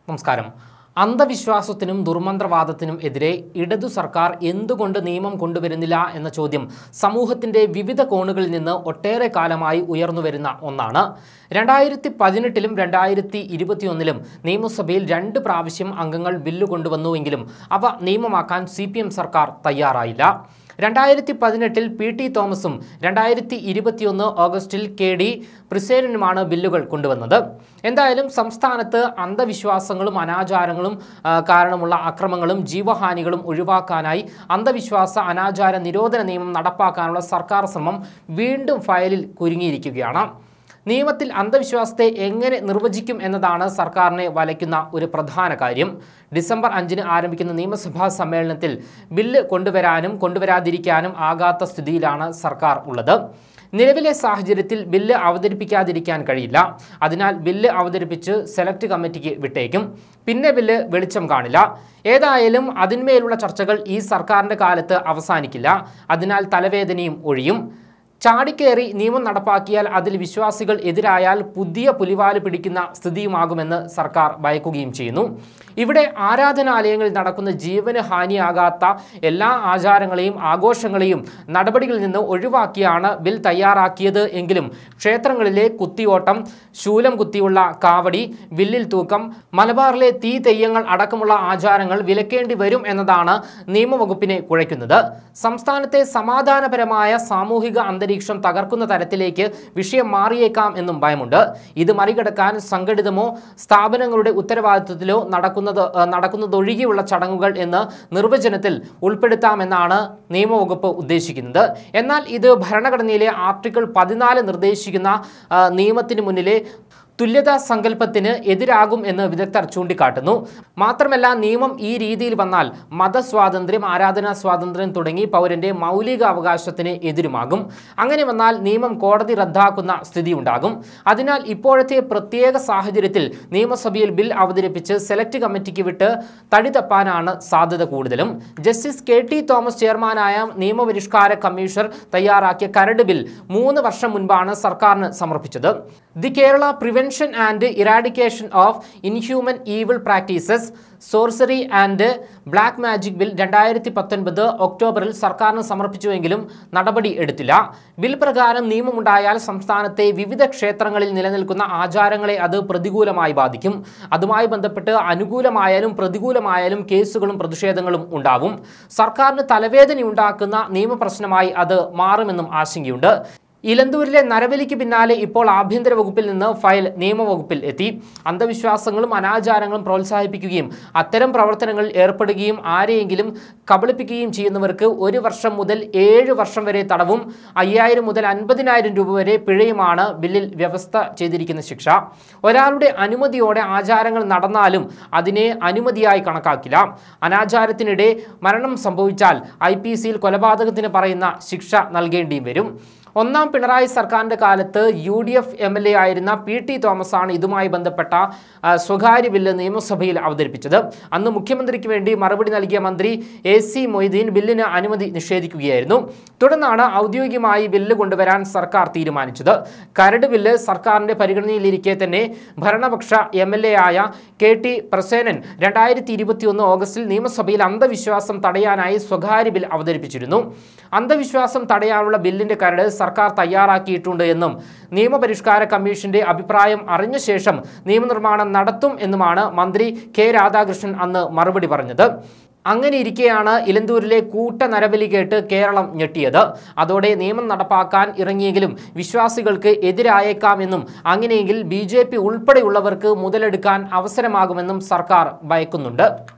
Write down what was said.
നമസ്കാരം അന്ധവിശ്വാസത്തിനും ദുർമന്ത്രവാദത്തിനും എതിരെ ഇടതു സർക്കാർ എന്തുകൊണ്ട് നിയമം കൊണ്ടുവരുന്നില്ല എന്ന ചോദ്യം സമൂഹത്തിന്റെ വിവിധ കോണുകളിൽ നിന്ന് ഒട്ടേറെ കാലമായി ഉയർന്നു വരുന്ന ഒന്നാണ് രണ്ടായിരത്തി പതിനെട്ടിലും രണ്ടായിരത്തി ഇരുപത്തിയൊന്നിലും നിയമസഭയിൽ രണ്ട് പ്രാവശ്യം അംഗങ്ങൾ ബില്ല് കൊണ്ടുവന്നുവെങ്കിലും അവ നിയമമാക്കാൻ സി സർക്കാർ തയ്യാറായില്ല രണ്ടായിരത്തി പതിനെട്ടിൽ പി ടി തോമസും രണ്ടായിരത്തി ഇരുപത്തിയൊന്ന് ഓഗസ്റ്റിൽ കെ ഡി പ്രിസേനുമാണ് ബില്ലുകൾ കൊണ്ടുവന്നത് എന്തായാലും സംസ്ഥാനത്ത് അന്ധവിശ്വാസങ്ങളും അനാചാരങ്ങളും ആ, കാരണമുള്ള അക്രമങ്ങളും ജീവഹാനികളും ഒഴിവാക്കാനായി അന്ധവിശ്വാസ അനാചാര നിരോധന നിയമം നടപ്പാക്കാനുള്ള സർക്കാർ ശ്രമം വീണ്ടും ഫയലിൽ കുരുങ്ങിയിരിക്കുകയാണ് നിയമത്തിൽ അന്ധവിശ്വാസത്തെ എങ്ങനെ നിർവചിക്കും എന്നതാണ് സർക്കാരിനെ വലയ്ക്കുന്ന ഒരു പ്രധാന കാര്യം ഡിസംബർ അഞ്ചിന് ആരംഭിക്കുന്ന നിയമസഭാ സമ്മേളനത്തിൽ ബില്ല് കൊണ്ടുവരാനും കൊണ്ടുവരാതിരിക്കാനും ആകാത്ത സ്ഥിതിയിലാണ് സർക്കാർ ഉള്ളത് നിലവിലെ സാഹചര്യത്തിൽ ബില്ല് അവതരിപ്പിക്കാതിരിക്കാൻ കഴിയില്ല അതിനാൽ ബില്ല് അവതരിപ്പിച്ച് സെലക്ട് കമ്മിറ്റിക്ക് വിട്ടേക്കും പിന്നെ ബില്ല് വെളിച്ചം കാണില്ല ഏതായാലും അതിന്മേലുള്ള ചർച്ചകൾ ഈ സർക്കാരിൻ്റെ കാലത്ത് അവസാനിക്കില്ല അതിനാൽ തലവേദനയും ഒഴിയും ചാടിക്കേറി നിയമം നടപ്പാക്കിയാൽ അതിൽ വിശ്വാസികൾ എതിരായാൽ പുതിയ പുലിവാല് പിടിക്കുന്ന സ്ഥിതിയുമാകുമെന്ന് സർക്കാർ ഭയക്കുകയും ചെയ്യുന്നു ഇവിടെ ആരാധനാലയങ്ങളിൽ നടക്കുന്ന ജീവന് ഹാനിയാകാത്ത എല്ലാ ആചാരങ്ങളെയും ആഘോഷങ്ങളെയും നടപടികളിൽ നിന്ന് ഒഴിവാക്കിയാണ് ബിൽ തയ്യാറാക്കിയത് എങ്കിലും ക്ഷേത്രങ്ങളിലെ കുത്തിയോട്ടം ശൂലം കുത്തിയുള്ള കാവടി വില്ലിൽ തൂക്കം മലബാറിലെ തീ തെയ്യങ്ങൾ അടക്കമുള്ള ആചാരങ്ങൾ വിലക്കേണ്ടി വരും എന്നതാണ് നിയമവകുപ്പിനെ കുഴയ്ക്കുന്നത് സംസ്ഥാനത്തെ സമാധാനപരമായ സാമൂഹിക അന്തരീക്ഷം തകർക്കുന്ന തരത്തിലേക്ക് വിഷയം മാറിയേക്കാം എന്നും ഭയമുണ്ട് ഇത് മറികടക്കാൻ സംഘടിതമോ സ്ഥാപനങ്ങളുടെ ഉത്തരവാദിത്വത്തിലോ നടക്കുന്നത് ആ, നടക്കുന്നതൊഴികെയുള്ള ചടങ്ങുകൾ എന്ന് നിർവചനത്തിൽ ഉൾപ്പെടുത്താമെന്നാണ് നിയമവകുപ്പ് ഉദ്ദേശിക്കുന്നത് എന്നാൽ ഇത് ഭരണഘടനയിലെ ആർട്ടിക്കിൾ പതിനാല് നിർദ്ദേശിക്കുന്ന ആ, നിയമത്തിന് മുന്നിലെ തുല്യതാ സങ്കല്പത്തിന് എതിരാകും എന്ന് വിദഗ്ധർ ചൂണ്ടിക്കാട്ടുന്നു മാത്രമല്ല നിയമം ഈ രീതിയിൽ വന്നാൽ മതസ്വാതന്ത്ര്യം ആരാധനാ സ്വാതന്ത്ര്യം തുടങ്ങി പൗരന്റെ മൗലിക അവകാശത്തിന് എതിരുമാകും അങ്ങനെ വന്നാൽ നിയമം കോടതി റദ്ദാക്കുന്ന സ്ഥിതി ഉണ്ടാകും അതിനാൽ ഇപ്പോഴത്തെ പ്രത്യേക സാഹചര്യത്തിൽ നിയമസഭയിൽ ബിൽ അവതരിപ്പിച്ച് സെലക്ട് കമ്മിറ്റിക്ക് വിട്ട് തടി തപ്പാനാണ് സാധ്യത കൂടുതലും ജസ്റ്റിസ് കെ ടി തോമസ് ചെയർമാനായ നിയമപരിഷ്കാര കമ്മീഷണർ തയ്യാറാക്കിയ കരട് ബിൽ മൂന്ന് വർഷം മുൻപാണ് സർക്കാരിന് സമർപ്പിച്ചത് the Kerala prevention and eradication of inhuman evil practices sorcery and black magic bill രണ്ടായിരത്തി പത്തൊൻപത് ഒക്ടോബറിൽ സർക്കാരിന് സമർപ്പിച്ചുവെങ്കിലും നടപടി എടുത്തില്ല ബിൽ പ്രകാരം നിയമമുണ്ടായാൽ സംസ്ഥാനത്തെ വിവിധ ക്ഷേത്രങ്ങളിൽ നിലനിൽക്കുന്ന ആചാരങ്ങളെ അത് പ്രതികൂലമായി ബാധിക്കും അതുമായി ബന്ധപ്പെട്ട് അനുകൂലമായാലും പ്രതികൂലമായാലും കേസുകളും പ്രതിഷേധങ്ങളും ഉണ്ടാവും സർക്കാരിന് തലവേദനയുണ്ടാക്കുന്ന നിയമപ്രശ്നമായി അത് മാറുമെന്നും ആശങ്കയുണ്ട് ഇലന്തൂരിലെ നരബലിക്ക് പിന്നാലെ ഇപ്പോൾ ആഭ്യന്തര വകുപ്പിൽ നിന്ന് ഫയൽ നിയമവകുപ്പിൽ എത്തി അന്ധവിശ്വാസങ്ങളും അനാചാരങ്ങളും പ്രോത്സാഹിപ്പിക്കുകയും അത്തരം പ്രവർത്തനങ്ങളിൽ ഏർപ്പെടുകയും ആരെയെങ്കിലും കബളിപ്പിക്കുകയും ചെയ്യുന്നവർക്ക് ഒരു വർഷം മുതൽ ഏഴ് വർഷം വരെ തടവും അയ്യായിരം മുതൽ അൻപതിനായിരം രൂപ വരെ പിഴയുമാണ് ബില്ലിൽ വ്യവസ്ഥ ചെയ്തിരിക്കുന്ന ശിക്ഷ ഒരാളുടെ അനുമതിയോടെ ആചാരങ്ങൾ നടന്നാലും അതിനെ അനുമതിയായി കണക്കാക്കില്ല അനാചാരത്തിനിടെ മരണം സംഭവിച്ചാൽ ഐ പി സിയിൽ കൊലപാതകത്തിന് പറയുന്ന ശിക്ഷ നൽകേണ്ടിയും വരും ഒന്നാം പിണറായി സർക്കാരിൻ്റെ കാലത്ത് U D F M L A ആയിരുന്ന പി ടി തോമസ് ആണ് ഇതുമായി ബന്ധപ്പെട്ട ആ, സ്വകാര്യ ബില്ല് നിയമസഭയിൽ അവതരിപ്പിച്ചത് അന്ന് മുഖ്യമന്ത്രിക്ക് വേണ്ടി മറുപടി നൽകിയ മന്ത്രി എ സി മൊയ്തീൻ ബില്ലിന് അനുമതി നിഷേധിക്കുകയായിരുന്നു തുടർന്നാണ് ഔദ്യോഗികമായി ബില്ല് കൊണ്ടുവരാൻ സർക്കാർ തീരുമാനിച്ചത് കരട് ബില്ല് സർക്കാരിൻ്റെ പരിഗണനയിലിരിക്കെ തന്നെ ഭരണപക്ഷ എം എൽ എ ആയ കെ ടി പ്രസേനൻ രണ്ടായിരത്തി ഇരുപത്തിയൊന്ന് ഓഗസ്റ്റിൽ നിയമസഭയിൽ അന്ധവിശ്വാസം തടയാനായി സ്വകാര്യ ബിൽ അവതരിപ്പിച്ചിരുന്നു അന്ധവിശ്വാസം തടയാനുള്ള ബില്ലിന്റെ കരട് സർക്കാർ തയ്യാറാക്കിയിട്ടുണ്ട് എന്നും നിയമപരിഷ്കാര കമ്മീഷന്റെ അഭിപ്രായം അറിഞ്ഞ ശേഷം നിയമനിർമ്മാണം നടത്തും എന്നുമാണ് മന്ത്രി കെ രാധാകൃഷ്ണൻ അന്ന് മറുപടി പറഞ്ഞത് അങ്ങനെ ഇരിക്കെയാണ് ഇലന്തൂരിലെ കൂട്ട നരബലി കേട്ട് കേരളം ഞെട്ടിയത് അതോടെ നിയമം നടപ്പാക്കാൻ ഇറങ്ങിയെങ്കിലും വിശ്വാസികൾക്ക് എതിരായേക്കാമെന്നും അങ്ങനെയെങ്കിൽ ബി ജെ പി ഉൾപ്പെടെയുള്ളവർക്ക് മുതലെടുക്കാൻ അവസരമാകുമെന്നും സർക്കാർ ഭയക്കുന്നുണ്ട്